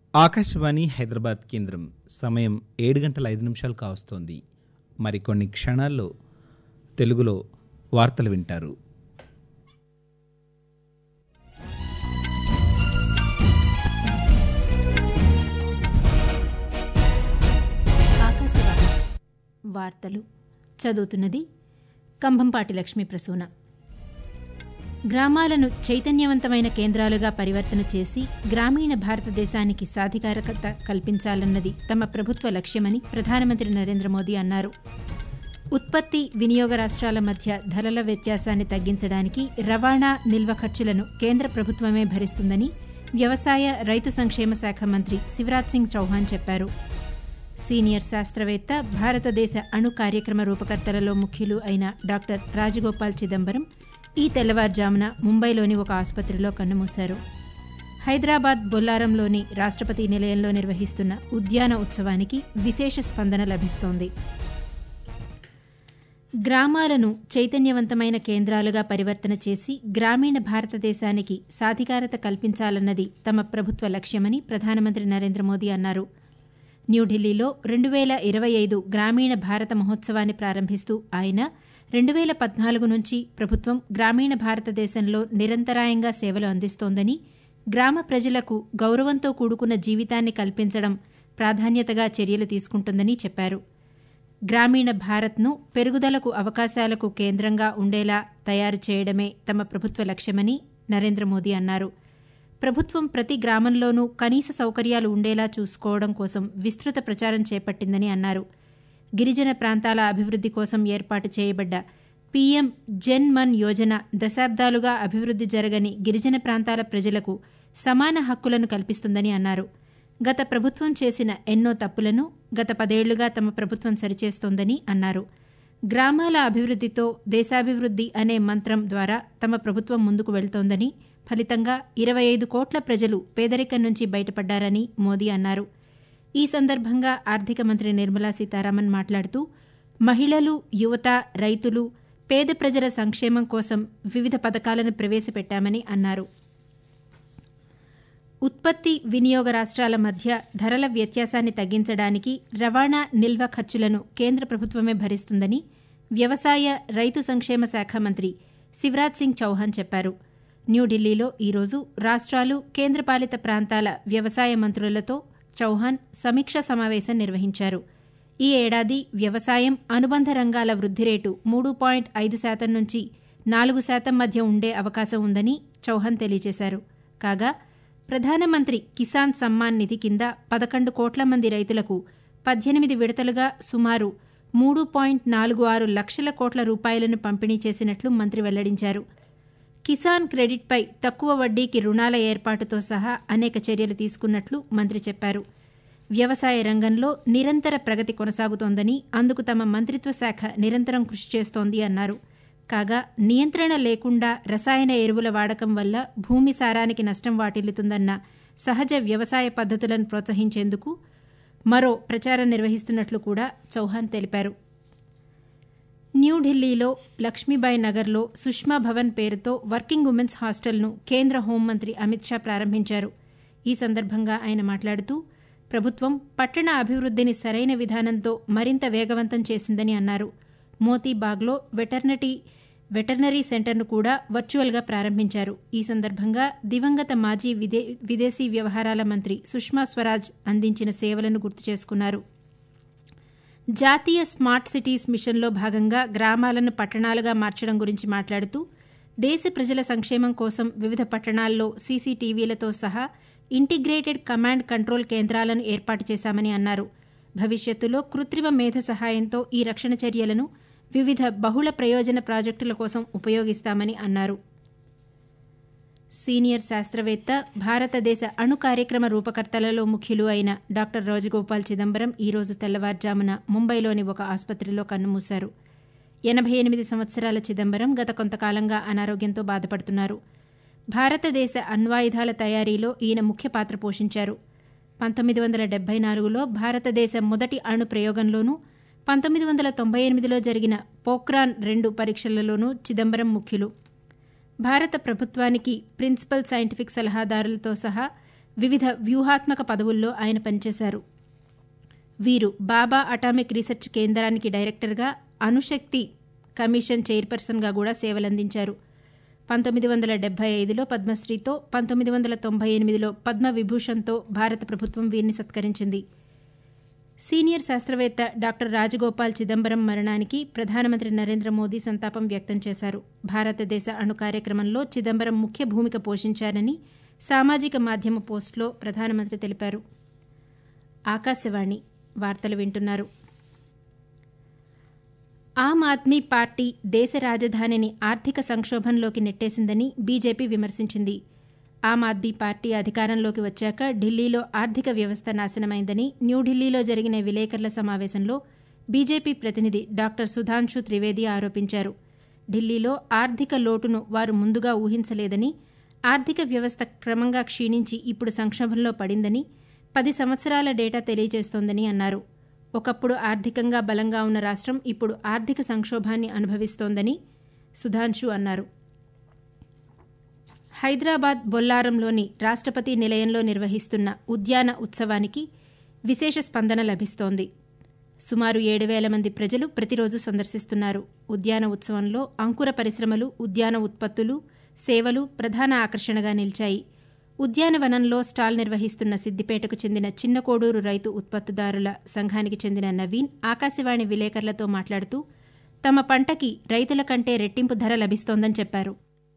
ఆకాశవాణి హైదరాబాద్ కేంద్రం సమయం ఏడు గంటల ఐదు నిమిషాలు కావస్తోంది మరికొన్ని క్షణాల్లో తెలుగులో వార్తలు వింటారు ఆకాశవాణి వార్తలు చదువుతున్నది కంభంపాటి లక్ష్మీ ప్రసూన గ్రామాలను చైతన్యవంతమైన కేంద్రాలుగా పరివర్తన చేసి గ్రామీణ భారతదేశానికి సాధికారకత కల్పించాలన్నది తమ ప్రభుత్వ లక్ష్యమని ప్రధానమంత్రి నరేంద్ర మోదీ అన్నారు ఉత్పత్తి వినియోగ రాష్ట్రాల మధ్య ధరల వ్యత్యాసాన్ని తగ్గించడానికి రవాణా నిల్వ ఖర్చులను కేంద్ర ప్రభుత్వమే భరిస్తుందని వ్యవసాయ రైతు సంక్షేమ శాఖ మంత్రి శివరాజ్ సింగ్ చౌహాన్ చెప్పారు సీనియర్ శాస్త్రవేత్త భారతదేశ అణు కార్యక్రమ రూపకర్తలలో ముఖ్యులు అయిన డాక్టర్ రాజగోపాల్ చిదంబరం ఈ తెల్లవారుజామున ముంబైలోని ఒక ఆసుపత్రిలో కన్నుమూశారు హైదరాబాద్ బొల్లారంలోని రాష్ట్రపతి నిలయంలో నిర్వహిస్తున్న ఉద్యాన ఉత్సవానికి విశేష స్పందన లభిస్తోంది గ్రామాలను చైతన్యవంతమైన కేంద్రాలుగా పరివర్తన చేసి గ్రామీణ భారతదేశానికి సాధికారత కల్పించాలన్నది తమ ప్రభుత్వ లక్ష్యమని ప్రధానమంత్రి నరేంద్ర మోదీ అన్నారు న్యూఢిల్లీలో రెండు వేల ఇరవై ఐదు గ్రామీణ భారత మహోత్సవాన్ని ప్రారంభిస్తూ ఆయన రెండు వేల పద్నాలుగు నుంచి ప్రభుత్వం గ్రామీణ భారతదేశంలో నిరంతరాయంగా సేవలు అందిస్తోందని గ్రామ ప్రజలకు గౌరవంతో కూడుకున్న జీవితాన్ని కల్పించడం ప్రాధాన్యతగా చర్యలు తీసుకుంటుందని చెప్పారు గ్రామీణ భారత్ను పెరుగుదలకు అవకాశాలకు కేంద్రంగా ఉండేలా తయారు చేయడమే తమ ప్రభుత్వ లక్ష్యమని నరేంద్ర మోదీ అన్నారు ప్రభుత్వం ప్రతి గ్రామంలోనూ కనీస సౌకర్యాలు ఉండేలా చూసుకోవడం కోసం విస్తృత ప్రచారం చేపట్టిందని అన్నారు గిరిజన ప్రాంతాల అభివృద్ది కోసం ఏర్పాటు చేయబడ్డ పీఎం జన్ మన్ యోజన దశాబ్దాలుగా అభివృద్ది జరగని గిరిజన ప్రాంతాల ప్రజలకు సమాన హక్కులను కల్పిస్తుందని అన్నారు గత ప్రభుత్వం చేసిన ఎన్నో తప్పులను గత పదేళ్లుగా తమ ప్రభుత్వం సరిచేస్తోందని అన్నారు గ్రామాల అభివృద్దితో దేశాభివృద్ది అనే మంత్రం ద్వారా తమ ప్రభుత్వం ముందుకు వెళ్తోందని ఫలితంగా ఇరవై ఐదు కోట్ల ప్రజలు పేదరికం నుంచి బయటపడ్డారని మోదీ అన్నారు ఈ సందర్భంగా ఆర్థిక మంత్రి నిర్మలా సీతారామన్ మాట్లాడుతూ మహిళలు యువత రైతులు పేద ప్రజల సంక్షేమం కోసం వివిధ పథకాలను ప్రవేశపెట్టామని అన్నారు ఉత్పత్తి వినియోగ రాష్ట్రాల మధ్య ధరల వ్యత్యాసాన్ని తగ్గించడానికి రవాణా నిల్వ ఖర్చులను కేంద్ర ప్రభుత్వమే భరిస్తుందని వ్యవసాయ రైతు సంక్షేమ శాఖ మంత్రి శివరాజ్ సింగ్ చౌహాన్ చెప్పారు న్యూఢిల్లీలో ఈరోజు రాష్ట్రాలు కేంద్రపాలిత ప్రాంతాల వ్యవసాయ మంత్రులతో చౌహాన్ సమీక్షా సమావేశం నిర్వహించారు ఈ ఏడాది వ్యవసాయం అనుబంధ రంగాల వృద్ధి రేటు మూడు పాయింట్ ఐదు శాతం నుంచి నాలుగు శాతం మధ్య ఉండే అవకాశం ఉందని చౌహాన్ తెలియజేశారు కాగా ప్రధానమంత్రి కిసాన్ సమ్మాన్ నిధి కింద పదకొండు కోట్ల మంది రైతులకు పద్దెనిమిది విడతలుగా సుమారు మూడు పాయింట్ నాలుగు ఆరు లక్షల కోట్ల రూపాయలను పంపిణీ చేసినట్లు మంత్రి వెల్లడించారు కిసాన్ క్రెడిట్పై తక్కువ వడ్డీకి రుణాల ఏర్పాటుతో సహా అనేక చర్యలు తీసుకున్నట్లు మంత్రి చెప్పారు వ్యవసాయ రంగంలో నిరంతర ప్రగతి కొనసాగుతోందని అందుకు తమ మంత్రిత్వ శాఖ నిరంతరం కృషి చేస్తోంది అన్నారు కాగా నియంత్రణ లేకుండా రసాయన ఎరువుల వాడకం వల్ల భూమి సారానికి నష్టం వాటిల్లుతుందన్న సహజ వ్యవసాయ పద్ధతులను ప్రోత్సహించేందుకు మరో ప్రచారం నిర్వహిస్తున్నట్లు కూడా చౌహాన్ తెలిపారు న్యూఢిల్లీలో లక్ష్మీబాయి నగర్లో సుష్మా భవన్ పేరుతో వర్కింగ్ ఉమెన్స్ హాస్టల్ను కేంద్ర హోంమంత్రి అమిత్ షా ప్రారంభించారు ఈ సందర్భంగా ఆయన మాట్లాడుతూ ప్రభుత్వం పట్టణ అభివృద్దిని సరైన విధానంతో మరింత వేగవంతం చేసిందని అన్నారు మోతీబాగ్లో వెటర్నరీ వెటర్నరీ సెంటర్ను కూడా వర్చువల్గా ప్రారంభించారు ఈ సందర్భంగా దివంగత మాజీ విదే విదేశీ వ్యవహారాల మంత్రి సుష్మా స్వరాజ్ అందించిన సేవలను గుర్తు చేసుకున్నారు జాతీయ స్మార్ట్ సిటీస్ మిషన్లో భాగంగా గ్రామాలను పట్టణాలుగా మార్చడం గురించి మాట్లాడుతూ దేశ ప్రజల సంక్షేమం కోసం వివిధ పట్టణాల్లో సీసీటీవీలతో సహా ఇంటిగ్రేటెడ్ కమాండ్ కంట్రోల్ కేంద్రాలను ఏర్పాటు చేశామని అన్నారు భవిష్యత్తులో కృత్రిమ మేధ సహాయంతో ఈ రక్షణ చర్యలను వివిధ బహుళ ప్రయోజన ప్రాజెక్టుల కోసం ఉపయోగిస్తామని అన్నారు సీనియర్ శాస్త్రవేత్త భారతదేశ అణు కార్యక్రమ రూపకర్తలలో ముఖ్యులు అయిన డాక్టర్ రాజగోపాల్ చిదంబరం ఈరోజు తెల్లవారుజామున ముంబైలోని ఒక ఆసుపత్రిలో కన్నుమూశారు ఎనభై ఎనిమిది సంవత్సరాల చిదంబరం గత కొంతకాలంగా అనారోగ్యంతో బాధపడుతున్నారు భారతదేశ అణ్వాయుధాల తయారీలో ఈయన ముఖ్య పాత్ర పోషించారు పంతొమ్మిది వందల డెబ్బై నాలుగులో భారతదేశ మొదటి అణు ప్రయోగంలోనూ పంతొమ్మిది వందల తొంభై ఎనిమిదిలో జరిగిన పోఖ్రాన్ రెండు పరీక్షలలోనూ చిదంబరం ముఖ్యులు భారత ప్రభుత్వానికి ప్రిన్సిపల్ సైంటిఫిక్ సలహాదారులతో సహా వివిధ వ్యూహాత్మక పదవుల్లో ఆయన పనిచేశారు వీరు బాబా అటామిక్ రీసెర్చ్ కేంద్రానికి డైరెక్టర్గా అణుశక్తి కమిషన్ చైర్పర్సన్గా కూడా సేవలందించారు పంతొమ్మిది వందల డెబ్బై ఐదులో పద్మశ్రీతో పంతొమ్మిది వందల తొంభై ఎనిమిదిలో పద్మ విభూషణ్తో భారత ప్రభుత్వం వీరిని సత్కరించింది సీనియర్ శాస్త్రవేత్త డాక్టర్ రాజగోపాల్ చిదంబరం మరణానికి ప్రధానమంత్రి నరేంద్ర మోదీ సంతాపం వ్యక్తం చేశారు భారతదేశ అణు కార్యక్రమంలో చిదంబరం ముఖ్య భూమిక పోషించారని సామాజిక మాధ్యమ పోస్టులో ప్రధానమంత్రి తెలిపారు ఆకాశవాణి వార్తలు వింటున్నారు ఆమ్ ఆద్మీ పార్టీ దేశ రాజధానిని ఆర్థిక సంక్షోభంలోకి నెట్టేసిందని బీజేపీ విమర్శించింది ఆమ్ ఆద్మీ పార్టీ అధికారంలోకి వచ్చాక ఢిల్లీలో ఆర్థిక వ్యవస్థ నాశనమైందని న్యూఢిల్లీలో జరిగిన విలేకరుల సమావేశంలో బీజేపీ ప్రతినిధి డాక్టర్ సుధాంశు త్రివేది ఆరోపించారు ఢిల్లీలో ఆర్థిక లోటును వారు ముందుగా ఊహించలేదని ఆర్థిక వ్యవస్థ క్రమంగా క్షీణించి ఇప్పుడు సంక్షోభంలో పడిందని పది సంవత్సరాల డేటా తెలియజేస్తోందని అన్నారు ఒకప్పుడు ఆర్థికంగా బలంగా ఉన్న రాష్ట్రం ఇప్పుడు ఆర్థిక సంక్షోభాన్ని అనుభవిస్తోందని సుధాంశు అన్నారు హైదరాబాద్ బొల్లారంలోని రాష్ట్రపతి నిలయంలో నిర్వహిస్తున్న ఉద్యాన ఉత్సవానికి విశేష స్పందన లభిస్తోంది సుమారు ఏడు వేల మంది ప్రజలు ప్రతిరోజు సందర్శిస్తున్నారు ఉద్యాన ఉత్సవంలో అంకుర పరిశ్రమలు ఉద్యాన ఉత్పత్తులు సేవలు ప్రధాన ఆకర్షణగా నిలిచాయి ఉద్యానవనంలో స్టాల్ నిర్వహిస్తున్న సిద్దిపేటకు చెందిన చిన్నకోడూరు రైతు ఉత్పత్తిదారుల సంఘానికి చెందిన నవీన్ ఆకాశవాణి విలేకరులతో మాట్లాడుతూ తమ పంటకి రైతుల కంటే రెట్టింపు ధర లభిస్తోందని చెప్పారు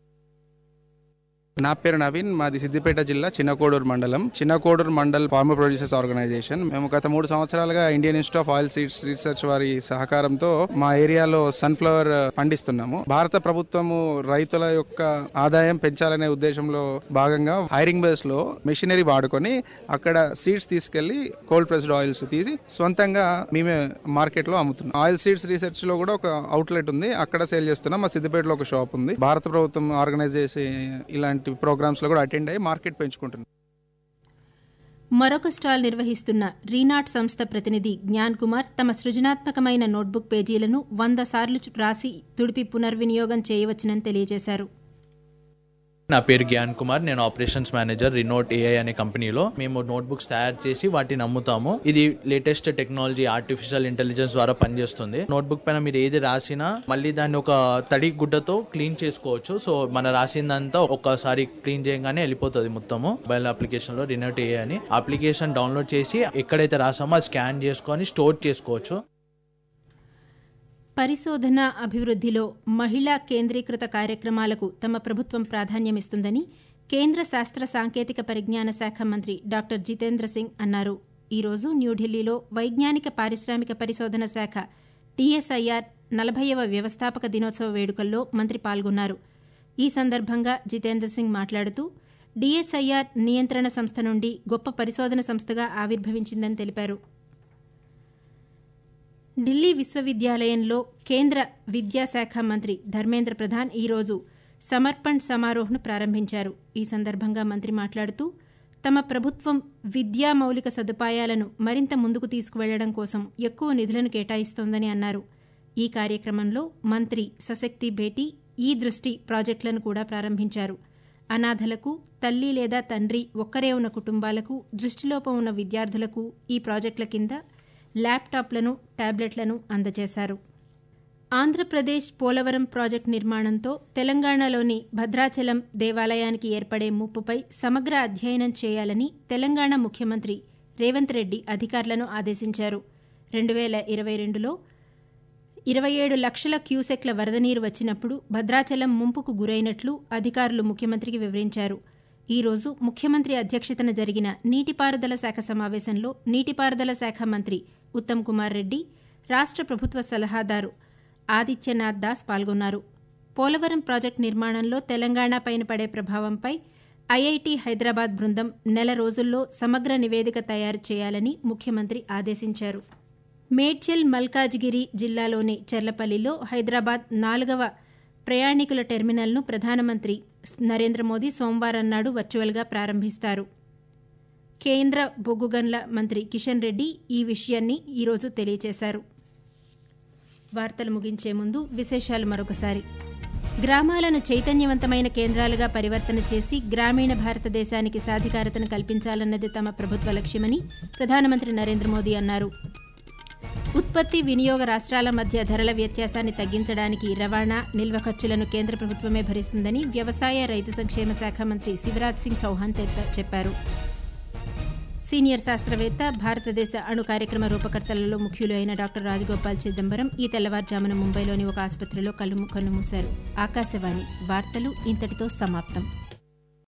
నా పేరు నవీన్ మాది సిద్దిపేట జిల్లా చిన్నకోడూరు మండలం Chinnakodur Mandal Farmer Producers Organisation మేము గత మూడు సంవత్సరాలుగా Indian Institute of Oil Seeds Research వారి సహకారంతో మా ఏరియాలో సన్ఫ్లవర్ పండిస్తున్నాము భారత ప్రభుత్వము రైతుల యొక్క ఆదాయం పెంచాలనే ఉద్దేశంలో భాగంగా హైరింగ్ బేస్ లో మెషినరీ వాడుకొని అక్కడ సీడ్స్ తీసుకెళ్లి కోల్డ్ ప్రెస్డ్ ఆయిల్స్ తీసి స్వంతంగా మేమే మార్కెట్ లో అమ్ముతున్నాం ఆయిల్ సీడ్స్ రీసెర్చ్ లో కూడా ఒక అవుట్లెట్ ఉంది అక్కడ సేల్ చేస్తున్నాం మా సిద్దిపేటలో ఒక షాప్ ఉంది భారత ప్రభుత్వం ఆర్గనైజ్ చేసే ఇలాంటి ప్రోగ్రామ్స్ లో కూడా అటెండ్ అయ్యి మార్కెట్ పెంచుకుంటున్నాం మరొక స్టాల్ నిర్వహిస్తున్న రీనాట్ సంస్థ ప్రతినిధి జ్ఞాన్ కుమార్ తమ సృజనాత్మకమైన నోట్బుక్ పేజీలను వంద సార్లు రాసి తుడిపి పునర్వినియోగం చేయవచ్చునని తెలియజేశారు నా పేరు జ్ఞాన్ కుమార్ నేను ఆపరేషన్స్ మేనేజర్ రినోట్ ఏఐ అనే కంపెనీలో మేము నోట్బుక్స్ తయారు చేసి వాటిని అమ్ముతాము ఇది లేటెస్ట్ టెక్నాలజీ ఆర్టిఫిషియల్ ఇంటెలిజెన్స్ ద్వారా పనిచేస్తుంది నోట్బుక్ పైన మీరు ఏది రాసినా మళ్ళీ దాన్ని ఒక తడి గుడ్డతో క్లీన్ చేసుకోవచ్చు సో మన రాసిందంతా ఒక్కసారి క్లీన్ చేయగానే వెళ్ళిపోతుంది మొత్తము మొబైల్ అప్లికేషన్ లో రినోట్ ఏఐ అని అప్లికేషన్ డౌన్లోడ్ చేసి ఎక్కడైతే రాసామో అది స్కాన్ చేసుకొని స్టోర్ చేసుకోవచ్చు పరిశోధన అభివృద్ధిలో మహిళా కేంద్రీకృత కార్యక్రమాలకు తమ ప్రభుత్వం ప్రాధాన్యమిస్తుందని కేంద్ర శాస్త్ర సాంకేతిక పరిజ్ఞాన శాఖ మంత్రి డాక్టర్ జితేంద్ర సింగ్ అన్నారు ఈరోజు న్యూఢిల్లీలో వైజ్ఞానిక పారిశ్రామిక పరిశోధన శాఖ టీఎస్ఐఆర్ నలభైవ వ్యవస్థాపక దినోత్సవ వేడుకల్లో మంత్రి పాల్గొన్నారు ఈ సందర్భంగా జితేంద్ర సింగ్ మాట్లాడుతూ డీఎస్ఐఆర్ నియంత్రణ సంస్థ నుండి గొప్ప పరిశోధన సంస్థగా ఆవిర్భవించిందని తెలిపారు ఢిల్లీ విశ్వవిద్యాలయంలో కేంద్ర విద్యాశాఖ మంత్రి ధర్మేంద్ర ప్రధాన్ ఈరోజు సమర్పణ్ సమారోహ్ను ప్రారంభించారు ఈ సందర్భంగా మంత్రి మాట్లాడుతూ తమ ప్రభుత్వం విద్యా మౌలిక సదుపాయాలను మరింత ముందుకు తీసుకువెళ్లడం కోసం ఎక్కువ నిధులను కేటాయిస్తోందని అన్నారు ఈ కార్యక్రమంలో మంత్రి సశక్తి భేటీ ఈ దృష్టి ప్రాజెక్టులను కూడా ప్రారంభించారు అనాథలకు తల్లి లేదా తండ్రి ఒక్కరే ఉన్న కుటుంబాలకు దృష్టిలోపం ఉన్న విద్యార్థులకు ఈ ప్రాజెక్టుల కింద ల్యాప్టాప్లను టాబ్లెట్లను అందజేశారు ఆంధ్రప్రదేశ్ పోలవరం ప్రాజెక్టు నిర్మాణంతో తెలంగాణలోని భద్రాచలం దేవాలయానికి ఏర్పడే ముప్పుపై సమగ్ర అధ్యయనం చేయాలని తెలంగాణ ముఖ్యమంత్రి రేవంత్ రెడ్డి అధికారులను ఆదేశించారు రెండు వేల ఇరవై రెండులో ఇరవై ఏడు లక్షల క్యూసెక్ల వరద నీరు వచ్చినప్పుడు భద్రాచలం ముంపుకు గురైనట్లు అధికారులు ముఖ్యమంత్రికి వివరించారు ఈ రోజు ముఖ్యమంత్రి అధ్యక్షతన జరిగిన నీటిపారుదల శాఖ సమావేశంలో నీటిపారుదల శాఖ మంత్రి ఉత్తమ్ కుమార్ రెడ్డి రాష్ట్ర ప్రభుత్వ సలహాదారు ఆదిత్యనాథ్ దాస్ పాల్గొన్నారు పోలవరం ప్రాజెక్టు నిర్మాణంలో తెలంగాణ పైన పడే ప్రభావంపై ఐఐటి హైదరాబాద్ బృందం నెల రోజుల్లో సమగ్ర నివేదిక తయారు చేయాలని ముఖ్యమంత్రి ఆదేశించారు మేడ్చల్ మల్కాజ్గిరి జిల్లాలోని చెర్లపల్లిలో హైదరాబాద్ నాలుగవ ప్రయాణికుల టెర్మినల్ను ప్రధానమంత్రి నరేంద్ర మోదీ సోమవారం నాడు వర్చువల్గా ప్రారంభిస్తారు కేంద్ర బొగ్గు గన్ల మంత్రి కిషన్ రెడ్డి ఈ విషయాన్ని ఈరోజు తెలియజేశారు వార్తలు ముగించే ముందు విశేషాలు మరొకసారి గ్రామాలను చైతన్యవంతమైన కేంద్రాలుగా పరివర్తన చేసి గ్రామీణ భారతదేశానికి సాధికారతను కల్పించాలన్నది తమ ప్రభుత్వ లక్ష్యమని ప్రధానమంత్రి నరేంద్ర మోదీ అన్నారు ఉత్పత్తి వినియోగ రాష్ట్రాల మధ్య ధరల వ్యత్యాసాన్ని తగ్గించడానికి రవాణా నిల్వ ఖర్చులను కేంద్ర ప్రభుత్వమే భరిస్తుందని వ్యవసాయ రైతు సంక్షేమ శాఖ మంత్రి శివరాజ్ సింగ్ చౌహాన్ తెప్ప- చెప్పారు సీనియర్ శాస్త్రవేత్త భారతదేశ అణు కార్యక్రమ రూపకర్తలలో ముఖ్యులు అయిన డాక్టర్ రాజగోపాల్ చిదంబరం ఈ తెల్లవారుజామున ముంబైలోని ఒక ఆసుపత్రిలో కళ్ళు కన్నుమూశారు ఆకాశవాణి వార్తలు ఇంతటితో సమాప్తం